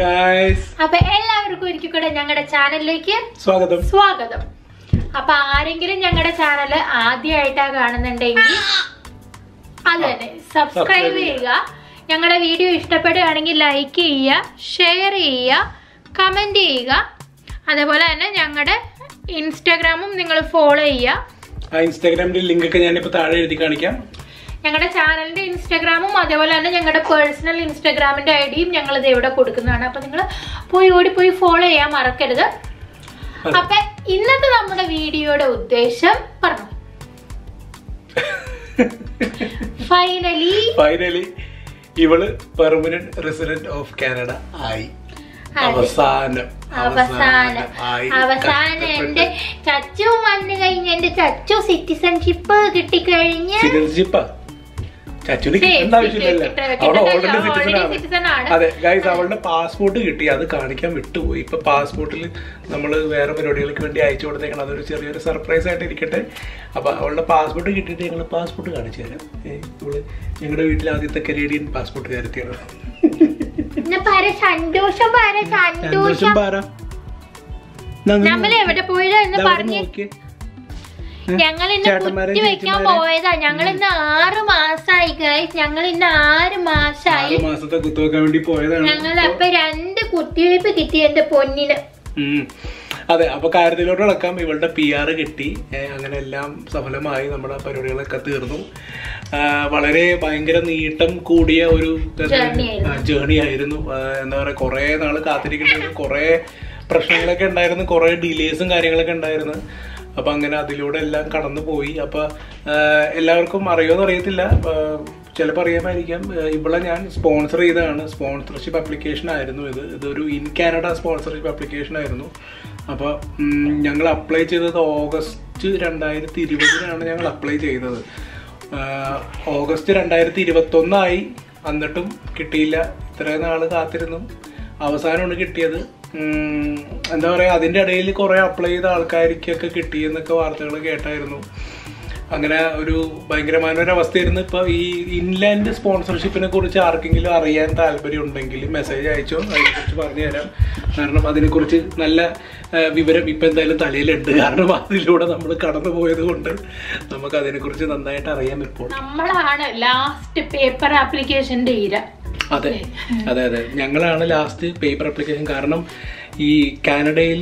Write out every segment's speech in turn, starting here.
Guys അപ്പൊ എല്ലാവർക്കും ഒരിക്കൽ കൂടെ ഞങ്ങളുടെ ചാനലിലേക്ക് സ്വാഗതം സ്വാഗതം അപ്പൊ ആരെങ്കിലും ഞങ്ങളുടെ ചാനൽ ആദ്യമായിട്ടാ കാണുന്നുണ്ടെങ്കിൽ അത് തന്നെ സബ്സ്ക്രൈബ് Subscribe ചെയ്യുക ഞങ്ങളുടെ വീഡിയോ ഇഷ്ടപ്പെടുകയാണെങ്കിൽ ലൈക്ക് ചെയ്യുക ഷെയർ ചെയ്യുക കമന്റ് ചെയ്യുക അതേപോലെ തന്നെ ഞങ്ങളുടെ ഇൻസ്റ്റാഗ്രാമും നിങ്ങൾ ഫോളോ ചെയ്യുക ആ ഇൻസ്റ്റാഗ്രാമിന്റെ ലിങ്ക് ഒക്കെ ഞാനിപ്പോ താഴെ എഴുതി കാണിക്കാം ഞങ്ങളുടെ ചാനലിന്റെ ഇൻസ്റ്റാഗ്രാമും അതേപോലെ തന്നെ ഞങ്ങളുടെ പേഴ്സണൽ ഇൻസ്റ്റാഗ്രാമിന്റെ ഐ ഡിയും ഞങ്ങൾ ഇത് ഇവിടെ കൊടുക്കുന്നതാണ് അപ്പൊ നിങ്ങൾ പോയി ഓടിപ്പോയി ഫോളോ ചെയ്യാൻ മറക്കരുത് അതെ. അപ്പൊ ഇന്നത്തെ നമ്മുടെ വീഡിയോയുടെ ഉദ്ദേശം പറഞ്ഞു ഫൈനലി ഫൈനലി ഇവള് പെർമനന്റ് റെസിഡന്റ് ഓഫ് കാനഡ ആയി അതെ. അവസാനം അവസാനം ആയി അവസാനം എന്റെ ചച്ചു വന്നു കഴിഞ്ഞ് എന്റെ ചച്ചു സിറ്റിസൺഷിപ്പ് കിട്ടിക്കഴിഞ്ഞ് സിറ്റിസൺഷിപ്പാ ചച്ചുന് ശരി, കിട്ടേണ്ട ആവശ്യമില്ലല്ലോ കിട്ട- അവൾ കിട്ടണ്ട, ഓൾറെഡി already സിറ്റിസൺ citizen ആണ്. ആണ് അതെ ഗൈസ് അവളുടെ പാസ്പോർട്ട് കിട്ടി അത് കാണിക്കാൻ വിട്ടുപോയി ഇപ്പൊ പാസ്പോർട്ടിൽ നമ്മൾ വേറെ പരിപാടികൾക്ക് വേണ്ടി അയച്ചു കൊടുത്തേക്കണം അതൊരു ചെറിയൊരു സർപ്രൈസ് ആയിട്ട് ഇരിക്കട്ടെ അപ്പൊ അവളുടെ പാസ്പോർട്ട് കിട്ടിയിട്ട് ഞങ്ങൾ പാസ്പോർട്ട് കാണിച്ചു തരാം ഏ, ഇവള് ഞങ്ങളുടെ വീട്ടിൽ ആദ്യത്തെ കനേഡിയൻ പാസ്പോർട്ട് കാര്യത്തിയാണ് പിന്നെ പറ സന്തോഷം പറ സന്തോഷം സന്തോഷം പാറ നമ്മൾ എവിടെ പോയതാ എന്ന് പറഞ്ഞ് ഞങ്ങൾ ഇന്ന് ചേട്ടന്മാരെ, കുറ്റി വെക്കാൻ ചേച്ചിമാരെ. പോയതാ ഞങ്ങൾ ഇന്ന് ആറ് മാസായി ഗൈസ് ഞങ്ങൾ ഇന്ന് ആറ് മാസായി ആറ് മാസത്തെ കുത്തുവെക്കാൻ വേണ്ടി പോയതാണ് ഞങ്ങൾ അപ്പൊ രണ്ട് കുത്തിവയ്പ് കിട്ടി എന്റെ പൊന്നിന് ഉം. അതെ അപ്പൊ കാര്യത്തിലോട്ട് കിടക്കാം ഇവളുടെ പി ആർ കിട്ടി ഏ, അങ്ങനെ എല്ലാം സഫലമായി നമ്മുടെ പരിപാടികളൊക്കെ തീർന്നു ആ, വളരെ ഭയങ്കര നീട്ടം കൂടിയ ഒരു Journey ആയിരുന്നു. ജേണി ആയിരുന്നു ആ, എന്താ പറയാ കുറെ നാള് കാത്തിരിക്കേണ്ടി കുറെ പ്രശ്നങ്ങളൊക്കെ ഉണ്ടായിരുന്നു കുറെ ഡിലേസും കാര്യങ്ങളൊക്കെ ഉണ്ടായിരുന്നു അപ്പൊ അങ്ങനെ അതിലൂടെ എല്ലാം കടന്നു പോയി അപ്പൊ ആ, എല്ലാവർക്കും അറിയോന്ന് അറിയത്തില്ല ആ, ചിലപ്പോൾ അറിയാമായിരിക്കാം ആ, ഇവിടെ ഞാൻ സ്പോൺസർ ചെയ്തതാണ് സ്പോൺസർഷിപ്പ് ആപ്ലിക്കേഷൻ ആയിരുന്നു ഇത് ഇതൊരു ഇൻ കാനഡ സ്പോൺസർഷിപ്പ് ആപ്ലിക്കേഷൻ ആയിരുന്നു അപ്പോൾ ഞങ്ങൾ അപ്ലൈ ചെയ്തത് ഓഗസ്റ്റ് രണ്ടായിരത്തി ഇരുപതിനാണ് ഞങ്ങൾ അപ്ലൈ ചെയ്തത് ആ, ഓഗസ്റ്റ് രണ്ടായിരത്തി ഇരുപത്തൊന്നായി എന്നിട്ടും കിട്ടിയില്ല ഇത്രയും നാൾ കാത്തിരുന്നു അവസാനമാണ് കിട്ടിയത് ഉം, എന്താ പറയുക അതിൻ്റെ ഇടയിൽ കുറേ അപ്ലൈ ചെയ്ത ആൾക്കാർക്കൊക്കെ കിട്ടിയെന്നൊക്കെ വാർത്തകൾ കേട്ടായിരുന്നു അങ്ങനെ ഒരു ഭയങ്കരമായ ഒരു അവസ്ഥയായിരുന്നു ഇപ്പൊ ഈ ഇൻലാൻഡ് സ്പോൺസർഷിപ്പിനെ കുറിച്ച് ആർക്കെങ്കിലും അറിയാൻ താല്പര്യം ഉണ്ടെങ്കിൽ മെസ്സേജ് അയച്ചോ അതിനെക്കുറിച്ച് പറഞ്ഞു തരാം കാരണം അതിനെക്കുറിച്ച് നല്ല ആ, വിവരം ഇപ്പൊ എന്തായാലും തലയിലുണ്ട് കാരണം അതിലൂടെ നമ്മൾ കടന്നു പോയത് കൊണ്ട് നമുക്ക് അതിനെക്കുറിച്ച് നന്നായിട്ട് അറിയാം ഇപ്പോൾ നമ്മളാണ് ലാസ്റ്റ് പേപ്പർ ആപ്ലിക്കേഷന്റെ ഇര അതെ അതെ അതെ ഞങ്ങളാണ് ലാസ്റ്റ് പേപ്പർ അപ്ലിക്കേഷൻ കാരണം ഈ കാനഡയിൽ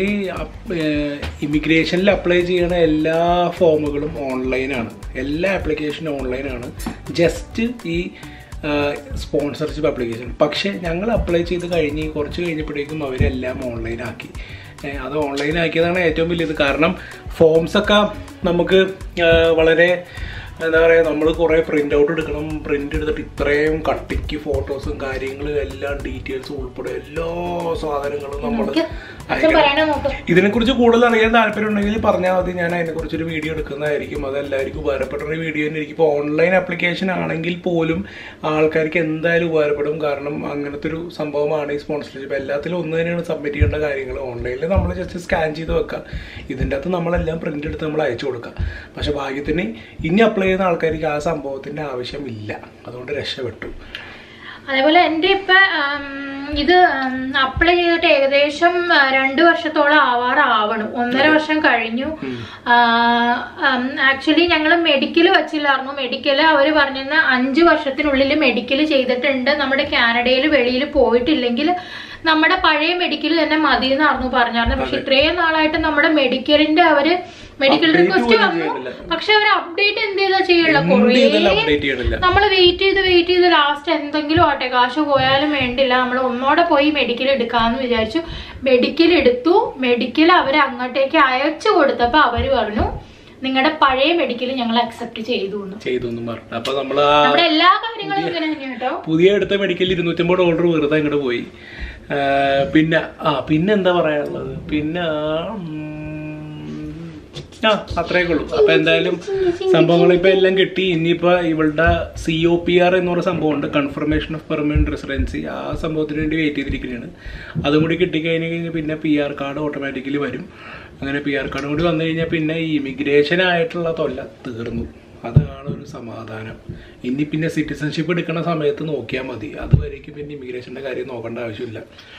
ഇമിഗ്രേഷനിൽ അപ്ലൈ ചെയ്യുന്ന എല്ലാ ഫോമുകളും ഓൺലൈനാണ് എല്ലാ ആപ്ലിക്കേഷനും ഓൺലൈനാണ് ജസ്റ്റ് ഈ സ്പോൺസർഷിപ്പ് ആപ്ലിക്കേഷൻ പക്ഷേ ഞങ്ങൾ അപ്ലൈ ചെയ്ത് കഴിഞ്ഞ് കുറച്ച് കഴിഞ്ഞപ്പോഴേക്കും അവരെല്ലാം ഓൺലൈനാക്കി ഏഹ് അത് ഓൺലൈൻ ആക്കിയതാണ് ഏറ്റവും വലിയത് കാരണം ഫോംസ് ഒക്കെ നമുക്ക് ഏഹ് വളരെ എന്താ പറയുക നമ്മൾ കുറേ പ്രിൻ്റ് ഔട്ട് എടുക്കണം പ്രിൻ്റ് എടുത്തിട്ട് ഇത്രയും കട്ടിക്ക് ഫോട്ടോസും കാര്യങ്ങളും എല്ലാം ഡീറ്റെയിൽസും ഉൾപ്പെടെ എല്ലാ സാധനങ്ങളും നമ്മൾ നമുക്ക് അച്ഛൻ പറയണ നോക്ക് ഇതിനെക്കുറിച്ച് കൂടുതൽ അറിയാൻ താല്പര്യം ഉണ്ടെങ്കിൽ പറഞ്ഞാൽ മതി ഞാൻ അതിനെക്കുറിച്ചൊരു വീഡിയോ എടുക്കുന്നതായിരിക്കും അത് എല്ലാവർക്കും ഉപകാരപ്പെട്ട ഒരു വീഡിയോ തന്നെ ആയിരിക്കും ഇപ്പോൾ ഓൺലൈൻ ആപ്ലിക്കേഷൻ ആണെങ്കിൽ പോലും ആൾക്കാർക്ക് എന്തായാലും ഉപകാരപ്പെടും കാരണം അങ്ങനത്തെ ഒരു സംഭവമാണ് ഈ സ്പോൺസർഷിപ്പ് എല്ലാത്തിലും ഒന്ന് തന്നെയാണ് സബ്മിറ്റ് ചെയ്യേണ്ട കാര്യങ്ങൾ ഓൺലൈനിൽ നമ്മൾ ജസ്റ്റ് സ്കാൻ ചെയ്ത് വെക്കുക ഇതിൻ്റെ അകത്ത് നമ്മളെല്ലാം പ്രിൻ്റ് എടുത്ത് നമ്മൾ അയച്ചു കൊടുക്കുക പക്ഷെ ഭാഗ്യത്തിന് ഇനി അപ്ലൈ ചെയ്യുന്ന ആൾക്കാർക്ക് ആ സംഭവത്തിൻ്റെ ആവശ്യമില്ല അതുകൊണ്ട് രക്ഷപ്പെട്ടു അതേപോലെ എൻ്റെ ഇപ്പൊ ഉം, ഇത് അപ്ലൈ ചെയ്തിട്ട് ഏകദേശം ആ, രണ്ട് വർഷത്തോളം ആവാറാവണം ഒന്നര വർഷം കഴിഞ്ഞു ആക്ച്വലി ഞങ്ങൾ മെഡിക്കൽ വെച്ചില്ലായിരുന്നു മെഡിക്കൽ അവർ പറഞ്ഞിരുന്ന അഞ്ച് വർഷത്തിനുള്ളിൽ മെഡിക്കൽ ചെയ്തിട്ടുണ്ട് നമ്മുടെ കാനഡയിൽ വെളിയിൽ പോയിട്ടില്ലെങ്കിൽ നമ്മുടെ പഴയ മെഡിക്കൽ തന്നെ മതി എന്നായിരുന്നു പറഞ്ഞായിരുന്നു പക്ഷെ ഇത്രയും നാളായിട്ട് നമ്മുടെ മെഡിക്കലിന്റെ അവര് മെഡിക്കൽ Update റിക്വസ്റ്റ് പോലും വന്നു ചെയ്യണില്ല. പക്ഷെ അവർ അപ്ഡേറ്റ് എന്ത് ചെയ്താ ചെയ്യുള്ള എന്ത് ചെയ്താലും കുറേ അപ്ഡേറ്റ് ചെയ്യണില്ല നമ്മൾ വെയിറ്റ് ചെയ്ത് വെയിറ്റ് ചെയ്ത് ലാസ്റ്റ് എന്തെങ്കിലും ആട്ടെ കാശ് പോയാലും വേണ്ടില്ല നമ്മൾ ഒന്നോടെ പോയി മെഡിക്കൽ എടുക്കാന്ന് വിചാരിച്ചു മെഡിക്കൽ എടുത്തു മെഡിക്കൽ അവർ അങ്ങോട്ടേക്ക് അയച്ചു കൊടുത്തപ്പോ അവര് പറഞ്ഞു നിങ്ങളുടെ പഴയ മെഡിക്കൽ ഞങ്ങൾ അക്സെപ്റ്റ് ചെയ്തു എന്ന് ചെയ്തു എന്നും പറഞ്ഞു അപ്പൊ നമ്മൾ ആ നമ്മുടെ എല്ലാ കാര്യങ്ങളും ഇങ്ങനെ തന്നെയാണ് കേട്ടോ പുതിയ എടുത്ത മെഡിക്കൽ ഇരുന്നൂറ്റമ്പത് ഡോളർ വെറുതെ അങ്ങോട്ട് പോയി ആ, പിന്നെ ആ പിന്നെ എന്താ പറയാനുള്ളത് പിന്നെ ഉം, ആ അത്രയൊക്കെ ഉള്ളൂ അപ്പൊ എന്തായാലും സംഭവങ്ങൾ ഇപ്പൊ എല്ലാം കിട്ടി ഇനിയിപ്പോ ഇവളുടെ സി ഒ പി ആർ എന്ന് പറയുന്ന സംഭവമുണ്ട് കൺഫർമേഷൻ ഓഫ് പെർമനന്റ് റെസിഡൻസി ആ സംഭവത്തിന് വേണ്ടി വെയിറ്റ് ചെയ്തിരിക്കുകയാണ് അതും കൂടി കിട്ടിക്കഴിഞ്ഞ് കഴിഞ്ഞാൽ പിന്നെ പി ആർ കാർഡ് ഓട്ടോമാറ്റിക്കലി വരും അങ്ങനെ പി ആർ കാർഡും കൂടി വന്നു കഴിഞ്ഞാൽ പിന്നെ ഈ ഇമിഗ്രേഷൻ ആയിട്ടുള്ള തൊല്ല തീർന്നു അതാണ് ഒരു സമാധാനം ഇനി പിന്നെ സിറ്റിസൺഷിപ്പ് എടുക്കുന്ന സമയത്ത് നോക്കിയാൽ മതി അതുവരേക്കും പിന്നെ ഇമിഗ്രേഷൻ്റെ കാര്യം നോക്കേണ്ട ആവശ്യമില്ല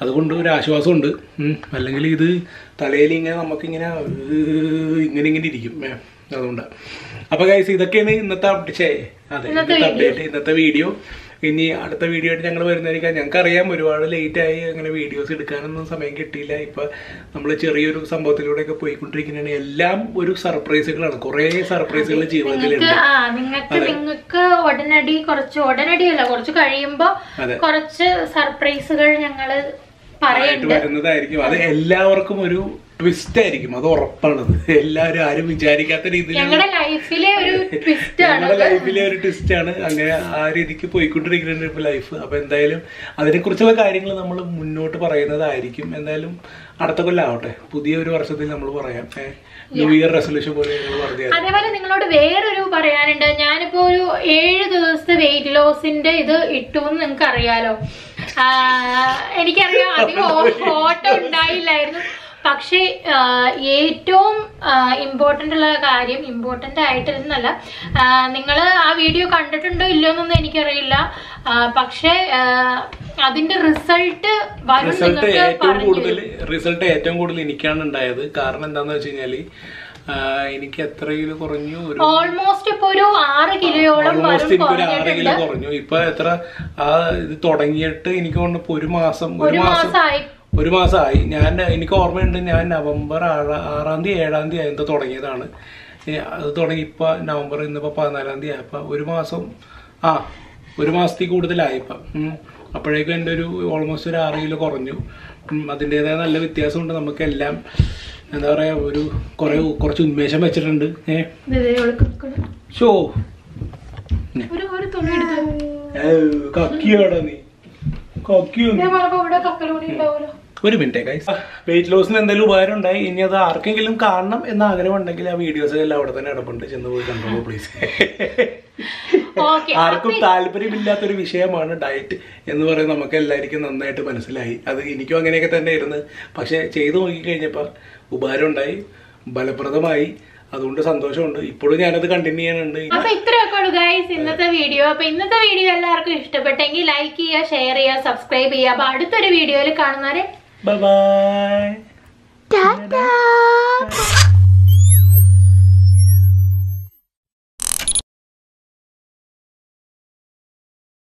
അതുകൊണ്ട് ഒരു ആശ്വാസമുണ്ട് ഉം. അല്ലെങ്കിൽ ഇത് തലയിൽ ഇങ്ങനെ നമുക്കിങ്ങനെ ഏഹ്, ഇങ്ങനെ ഇങ്ങനെ ഇരിക്കും ഏ, അതുകൊണ്ട് അപ്പൊ ഗൈസ് ഇതൊക്കെയാണ് ഇന്നത്തെ അപ്ഡേറ്റ് അതെ ഇന്നത്തെ അപ്ഡേറ്റ് ഇന്നത്തെ വീഡിയോ ഇനി അടുത്ത വീഡിയോ ആയിട്ട് ഞങ്ങൾ വരുന്നതായിരിക്കാം ഞങ്ങൾക്ക് അറിയാം ഒരുപാട് ലേറ്റ് ആയി അങ്ങനെ വീഡിയോസ് എടുക്കാനൊന്നും സമയം കിട്ടിയില്ല ഇപ്പൊ നമ്മൾ ചെറിയൊരു സംഭവത്തിലൂടെയൊക്കെ പോയിക്കൊണ്ടിരിക്കുന്നതാണ് എല്ലാം ഒരു സർപ്രൈസുകളാണ് കുറേ സർപ്രൈസുകൾ ജീവിതത്തിലുണ്ട് നിങ്ങൾക്ക് ആ നിങ്ങൾക്ക് നിങ്ങൾക്ക് ഉടനടി കുറച്ച് ഉടനടിയല്ല കുറച്ച് കഴിയുമ്പോ അതെ. കുറച്ച് സർപ്രൈസുകൾ ഞങ്ങള് ആയിട്ട് പറയുന്നുണ്ട് വരുന്നതായിരിക്കും അത് എല്ലാവർക്കും ഒരു ട്വിസ്റ്റ് ആയിരിക്കും അത് ഉറപ്പാണത് എല്ലാവരും ആരും വിചാരിക്കാത്ത രീതിയിൽ ഞങ്ങളുടെ ലൈഫിലെ ഒരു ട്വിസ്റ്റ് ആണ് ഞങ്ങളുടെ ലൈഫിലെ ഒരു ട്വിസ്റ്റ് ആണ് അങ്ങനെ ആ രീതിക്ക് പോയിക്കൊണ്ടിരിക്കുന്നുണ്ട് ഇപ്പൊ ലൈഫ് അപ്പൊ എന്തായാലും അതിനെ കുറിച്ചുള്ള കാര്യങ്ങൾ നമ്മൾ മുന്നോട്ട് പറയുന്നതായിരിക്കും എന്തായാലും അടുത്ത കൊല്ലം ആവട്ടെ പുതിയ ഒരു വർഷത്തിൽ നമ്മൾ പറയാം ന്യൂ ഇയർ റെസൊല്യൂഷൻ പോലെ ഞങ്ങൾ പറഞ്ഞു അതേപോലെ നിങ്ങളോട് വേറൊരു പറയാനുണ്ട് ഞാനിപ്പോ ഒരു ഏഴ് ദിവസത്തെ വെയിറ്റ് ലോസിന്റെ ഇത് ഇട്ടു എന്ന് നിങ്ങൾക്ക് അറിയാലോ ആ, എനിക്കറിയാം അധികം ഓ- ഓട്ടം ഉണ്ടായില്ലായിരുന്നു പക്ഷേ ആ, ഏറ്റവും ഇമ്പോർട്ടൻ്റ് ഉള്ള കാര്യം ഇമ്പോർട്ടൻ്റ് ആയിട്ടിരുന്നല്ല നിങ്ങൾ ആ വീഡിയോ കണ്ടിട്ടുണ്ടോ ഇല്ലയോ എന്നൊന്നും എനിക്കറിയില്ല ആ, പക്ഷേ ആ, അതിന്റെ റിസൾട്ട് വരും റിസൾട്ട് നിങ്ങൾക്ക് ഏറ്റവും പറഞ്ഞു കൂടുതൽ റിസൾട്ട് ഏറ്റവും കൂടുതൽ എനിക്കാണ് ഉണ്ടായത് കാരണം എന്താന്ന് വെച്ച് കഴിഞ്ഞാല് ആ, എനിക്ക് എത്രയിൽ കുറഞ്ഞു ഒരു ഓൾമോസ്റ്റ് ഇപ്പൊ ഒരു ആറ് കിലോയോളം ഓൾമോസ്റ്റ് വരും എനിക്ക് ഒരു ആറ് കിലോ കുറഞ്ഞിട്ടുണ്ട് കുറഞ്ഞു ഇപ്പൊ എത്ര ആ ഇത് തുടങ്ങിയിട്ട് എനിക്ക് തോന്നുന്നു ഇപ്പൊ ഒരു മാസം ഒരു ഒരു മാസം മാസമായി ഒരു മാസമായി ഞാൻ എനിക്ക് ഓർമ്മയുണ്ട് ഞാൻ നവംബർ ആറാ- ആറാം തീയതി ഏഴാം തീയതി ആയത് തുടങ്ങിയതാണ് ഏ, അത് തുടങ്ങി ഇപ്പൊ നവംബർ ഇന്നിപ്പോ പതിനാലാം തീയതി ആയപ്പോ ഒരു മാസം ആ ഒരു മാസത്തിൽ കൂടുതലായി ഇപ്പൊ ഉം. അപ്പോഴേക്കും എൻ്റെ ഒരു ഓൾമോസ്റ്റ് ഒരു ആറ് കിലോ കുറഞ്ഞു ഉം, അതിൻ്റെതായ നല്ല വ്യത്യാസമുണ്ട് നമുക്കെല്ലാം എന്താ പറയാ ഒരു കുറെ കുറച്ച് ഉന്മേഷം വെച്ചിട്ടുണ്ട് ഏ ദേ ദേ ഇവള് കിടക്കണ്. ഷോ ഒരു ഒരു തുണി എടുത്ത് കക്കിയാടാ നീ കക്കിയോ നീ? ഞാൻ പറഞ്ഞപ്പോ ഇവിടെ കക്കലൂടി ഉണ്ടാവുമല്ലോ ഒരു മിനിറ്റ് ഗൈസ് വെയിറ്റ് ലോസിന് എന്തെങ്കിലും ഉപകാരം ഉണ്ടായി ഇനി അത് ആർക്കെങ്കിലും കാണണം എന്ന ആഗ്രഹം ഉണ്ടെങ്കിൽ ആ വീഡിയോസ് എല്ലാം അവിടെ തന്നെ ഇടപെട്ട് ചെന്ന് പോയി കണ്ടോളൂ പ്ലീസ് ഓക്കെ ആർക്കും താല്പര്യമില്ലാത്തൊരു വിഷയമാണ് ഡയറ്റ് എന്ന് പറയുന്നത് നമുക്ക് എല്ലാവർക്കും നന്നായിട്ട് മനസ്സിലായി അത് എനിക്കും അങ്ങനെയൊക്കെ തന്നെ ആയിരുന്നു പക്ഷെ ചെയ്തു നോക്കിക്കഴിഞ്ഞപ്പോൾ ഉപകാരം ഉണ്ടായി ഫലപ്രദമായി അതുകൊണ്ട് സന്തോഷമുണ്ട് ഇപ്പോഴും ഞാനത് കണ്ടിന്യൂ ചെയ്യാനുണ്ട് അപ്പൊ ഇത്രയൊക്കെ ഉള്ളു ഗൈസ് ഇന്നത്തെ വീഡിയോ അപ്പൊ ഇന്നത്തെ വീഡിയോ എല്ലാവർക്കും ഇഷ്ടപ്പെട്ടെങ്കിൽ ലൈക്ക് ചെയ്യുക ഷെയർ ചെയ്യുക സബ്സ്ക്രൈബ് ചെയ്യുക അപ്പൊ അടുത്തൊരു വീഡിയോയിൽ കാണുന്നവരെ ബൈ ബൈ ടാറ്റാ